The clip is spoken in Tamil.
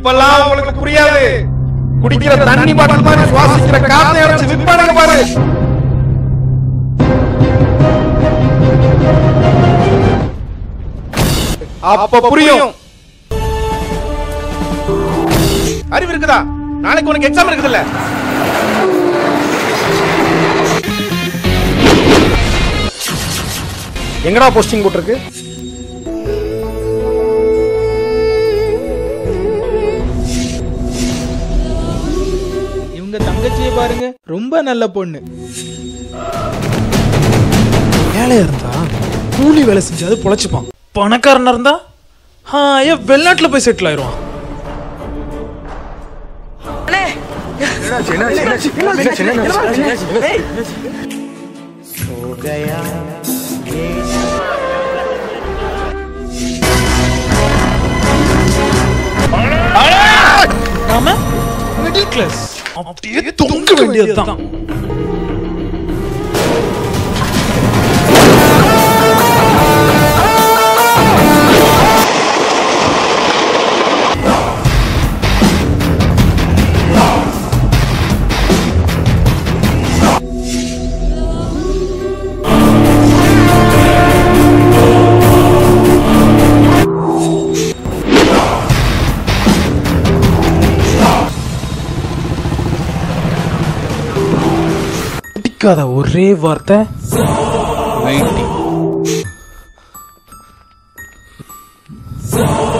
இப்பெல்லாம் உங்களுக்கு புரியாது குடிக்கிற தண்ணி பாட்டில் மாதிரி சுவாசிக்கிற காத்தை அடைச்சு விற்பானுங்க பாரு அப்ப புரியும் அறிவு இருக்குதா நாளைக்கு உனக்கு எக்ஸாம் இருக்குதுல்ல எங்கடா போஸ்டிங் போட்டிருக்கு இவங்க தங்கச்சியை பாருங்க ரொம்ப நல்ல பொண்ணு வேலையா இருந்தா கூலி வேலை செஞ்சாது பொழைச்சுப்பான் பணக்காரனா இருந்தா ஆ, ஏன் வெளிநாட்டுல போய் செட்டில் ஆயிடுவான் நாம மிடில் கிளாஸ் அப்படியே தொங்க வேண்டியதுதான் பிடிக்காத ஒரே வார்த்தை வெயிட்டிங்